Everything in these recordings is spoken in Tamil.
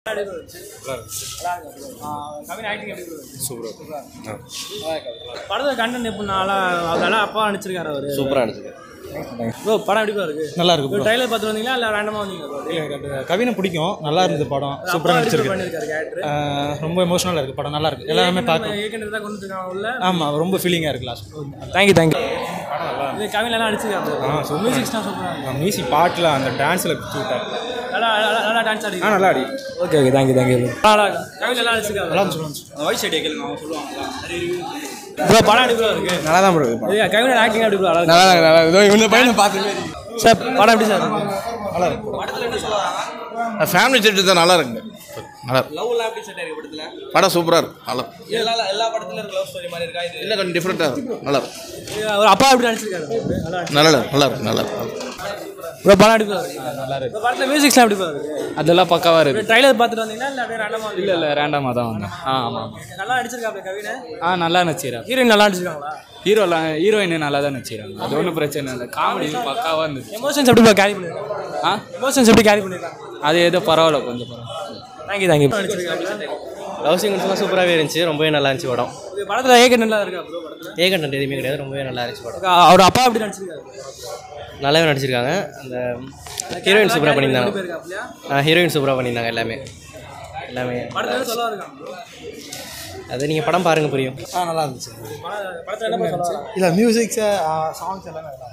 படத்தோட கண்டென்ட் எப்படின்னா அதெல்லாம் அப்பா நடிச்சிருக்காரு அவரு சூப்பராக இருந்துச்சு ப்ரோ படம் எப்படி இருக்கு நல்லா இருக்கு bro. ட்ரைலர் பார்த்து வந்தீங்களா இல்லை ரேண்டமாக வந்தீங்களா கவினை பிடிக்கும் நல்லா இருந்தது படம் சூப்பராக நடிச்சிருக்கு பண்ணியிருக்காரு கேரக்டர் ஆஹ் ரொம்ப எமோஷனலாக இருக்குது படம் நல்லா இருக்கு எல்லாருமே பார்க்க ஏற்கனவே தான் கொண்டு இருக்காங்க உள்ள ஆமாம் ரொம்ப ஃபீலிங்காக இருக்கு லாஸ்ட் தேங்க்யூ தேங்க்யூ இது கவிஞெல்லாம் அடிச்சிருக்காரு மியூசிக்ஸ்லாம் சூப்பராக இருக்கு மியூசிக் பாட்டில் அந்த டான்ஸில் விட்டார் நல்லா நல்லா- நல்லா டான்ஸ் ஆடி ஆ நல்லா ஆடி ஓகே ஓகே தேங்க்யூ தேங்க்யூ நல்லா கவிஞெல்லாம் அடிச்சிருக்காரு நல்லா சொல்லுவாங்க வயசு ஐடியா கேளுங்க அவங்க சொல்லுவாங்க ப்ரோ படம் எப்படி bro இருக்கு நல்லா தான் ப்ரோ இது கவிஞர் ஆக்டிங் எப்படி bro நல்லா இருக்கு நல்லா தான் நல்லா இதோ இந்த பையனை பார்த்து சார் படம் எப்படி சார் இருக்கு? நல்லா இருக்கு ஃபேமிலி செட்டு தான் நல்லா இருக்குங்க நல்லா இருக்கு. லவ்லாம் எப்படி செட் ஆயிருக்கு படத்தில் படம் சூப்பராக இருக்கு நல்லா எல்லா எல்லா படத்துலையும் இருக்க லவ் ஸ்டோரி மாதிரி இருக்கா இது இல்லை கொஞ்சம் டிஃப்ரெண்ட்டாக இருக்கு நல்லா இருக்கு இது அவர் அப்பா எப்படி நடிச்சிருக்காரு நல்லா நல்லா இருக்கு நல்லா இருக்கு நல்லா இருக்கு ப்ரோ படம் எப்படி bro இருக்கு நல்லா இருக்கு படத்தில் மியூசிக்ஸ்லாம் எப்படி bro இருக்கு அதெல்லாம் பக்காவாக இருக்குது ட்ரைலர் பார்த்துட்டு வந்தீங்களா இல்லை அப்படியே ரேண்டமாக இல்லை இல்லை ரேண்டமாக தான் வந்தேன் ஆ ஆமாம் நல்லா நடிச்சிருக்காப்ல கவினை ஆ நல்லா நடிச்சிடறேன் ஹீரோயின் நல்லா நடிச்சிருக்காங்களா ஹீரோலாம் ஹீரோயின் நல்லா தான் நடிச்சிடறாங்க அது ஒன்றும் பிரச்சனை இல்லை காமெடி பக்காவாக இருந்துச்சு எமோஷன்ஸ் எப்படி கேரி பண்ணிருக்காங்க ஆ எமோஷன்ஸ் எப்படி கேரி பண்ணிருக்காங்க அது ஏதோ பரவாயில்ல கொஞ்சம் பரவாயில்ல தேங்க்யூ தேங்க்யூ நடிச்சிருக்காங்க லவ் சீக்வன்ஸ்லாம் சூப்பராகவே இருந்துச்சு ரொம்பவே நல்லா இருந்துச்சு படம் இது படத்தில் ஏக நல்லா இருக்கா ப்ரோ படத்தில் ஏகண்டன் எதுவுமே கிடையாது ரொம்பவே நல்லா இருந்துச்சு படம் அவர் அப்பா எப்படி நடிச்சிருக்காரு நல்லாவே நடிச்சிருக்காங்க அந்த ஹீரோயின் சூப்பராக பண்ணியிருந்தாங்க இருக்காப்லையா ஹீரோயின் சூப்பராக பண்ணியிருந்தாங்க எல்லாமே எல்லாமே படத்தில் சொல்ல இருக்காங்க bro. அது நீங்கள் படம் பாருங்க புரியும் ஆ நல்லா இருந்துச்சு படம் படத்தில் என்ன bro சொல்ல வராங்க? இல்லை மியூசிக்ஸ் சாங்ஸ் எல்லாமே நல்லா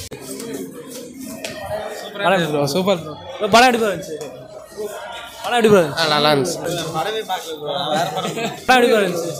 படம் எப்படி bro? சூப்பர் bro, படம் எப்படி bro இருந்துச்சு படம் எப்படி bro இருந்துச்சு நல்லா இருந்துச்சு படம் எப்படி bro இருந்துச்சு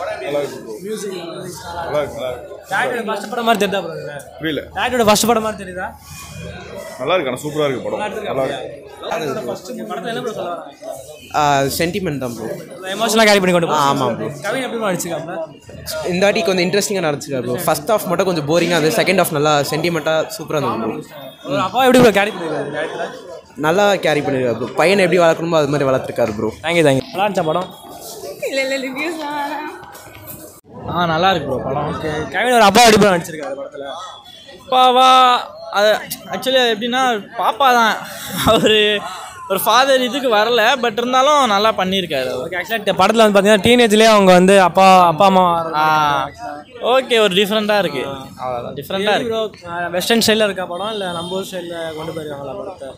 டேரக்டரோட ஃபர்ஸ்ட் படம் மாதிரி தெரியுதா ப்ரோ புரியல டேரக்டரோட ஃபர்ஸ்ட் படம் மாதிரி தெரியுதா நல்லா இருக்கு ஆனால் சூப்பராக இருக்கு படம் படத்தில் என்ன ப்ரோ சொல்ல வராங்க சென்டிமெண்ட் தான் ப்ரோ எமோஷனலாக கேரி பண்ணி கொண்டு ஆமாம் bro. கவின் எப்படி நடிச்சிருக்காங்க இந்த வாட்டி கொஞ்சம் இன்ட்ரெஸ்டிங்காக நடந்துச்சு ப்ரோ ஃபர்ஸ்ட் ஆஃப் மட்டும் கொஞ்சம் போரிங்காக இருந்தது செகண்ட் ஆஃப் நல்லா சென்டிமெண்ட்டாக சூப்பராக இருந்தது ப்ரோ ஒரு அப்பா எப்படி ப்ரோ கேரி பண்ணிருக்காரு டேரக்டர் நல்லா கேரி பண்ணிருக்காரு ப்ரோ பையனை எப்படி வளர்க்கணுமோ அது மாதிரி வளர்த்துருக்காரு ப்ரோ தேங்க்யூ தேங்க்யூ நல்லா இருந்துச்சா படம் இல்லை இல்லை ரிவ்யூஸ்லாம் வேணாம் ஆ நல்லா இருக்கு ப்ரோ படம் ஓகே கவின் ஒரு அப்பா எப்படி ப்ரோ நடிச்சிருக்காரு படத்தில் அப்பாவா அது ஆக்சுவலி அது எப்படின்னா பாப்பா தான் அவர் ஒரு ஃபாதர் இதுக்கு வரல பட் இருந்தாலும் நல்லா பண்ணியிருக்காரு அவர் ஓகே ஆக்சுவலாக படத்தில் வந்து பார்த்தீங்கன்னா டீனேஜ்லேயே அவங்க வந்து அப்பா அப்பா அம்மா ஓகே ஒரு டிஃப்ரெண்ட்டாக இருக்குது அவ்வளோதான் டிஃப்ரெண்ட்டாக இருக்கு ப்ரோ வெஸ்டர்ன் ஸ்டைலில் இருக்கா படம் இல்லை நம்ம ஊர் ஸ்டைலில் கொண்டு போயிருக்காங்களா படத்தை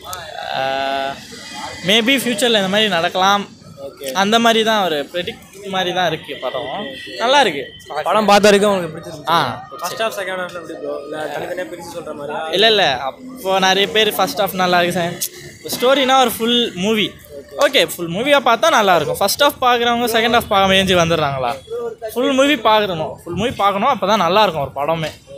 மேபி ஃப்யூச்சரில் இந்த மாதிரி நடக்கலாம் அந்த மாதிரி தான் ஒரு ப்ரெடிக்ட் மாதிரி தான் இருக்குது படம் நல்லா இருக்கு படம் பார்த்த வரைக்கும் உங்களுக்கு பிடிச்சிருக்கு ஆ ஃபர்ஸ்ட் ஹாஃப் செகண்ட் ஹாஃப்ல எப்படி ப்ரோ இல்லை தனித்தனியாக பிரித்து சொல்கிற மாதிரி இல்லை இல்லை அப்போ நிறைய பேர் ஃபர்ஸ்ட் ஆஃப் நல்லா இருக்கு ஸ்டோரினா ஒரு ஃபுல் மூவி ஓகே ஃபுல் மூவியாக பார்த்தா நல்லா இருக்கும் ஃபர்ஸ்ட் ஆஃப் பார்க்குறவங்க செகண்ட் ஆஃப் பார்க்க மேஞ்சி வந்துடுறாங்களா ஃபுல் மூவி பார்க்கணும் ஃபுல் மூவி பார்க்கணும் அப்போ தான் நல்லா இருக்கும் ஒரு படமே